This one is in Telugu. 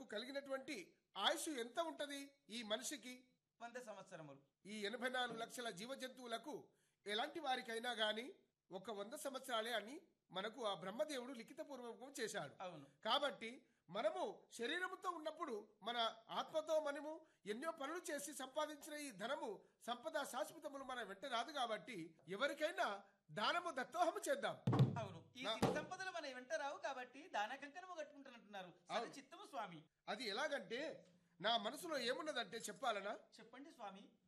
కలిగినటువంటి ఆయుష్ ఎంత ఉంటది ఈ మనిషికి వంద సంవత్సరములు ఈ ఎనభై నాలుగు లక్షల జీవ జంతువులకు ఎలాంటి వారికైనా గాని ఒక వంద సంవత్సరాలే అని మనకు ఆ బ్రహ్మదేవుడు లిఖితపూర్వకం చేశాడు అవును కాబట్టి మనము శరీరముతో ఉన్నప్పుడు మన ఆత్మతో మనము ఎన్నో పనులు చేసి సంపాదించిన ఈ ధనము సంపద శాశ్వతములు మన వెంట రాదు కాబట్టి ఎవరికైనా దానము దత్తోహము చేద్దాం అవును ఈ నా- సిరి సంపదలు మన వెంట రావు కాబట్టి దాన కంకణము కట్టుకుంటున్నట్టున్నారు సరే అవును. చిత్తము స్వామి అది ఎలాగంటే నా మనసులో ఏమున్నదంటే చెప్పాలనా చెప్పండి స్వామి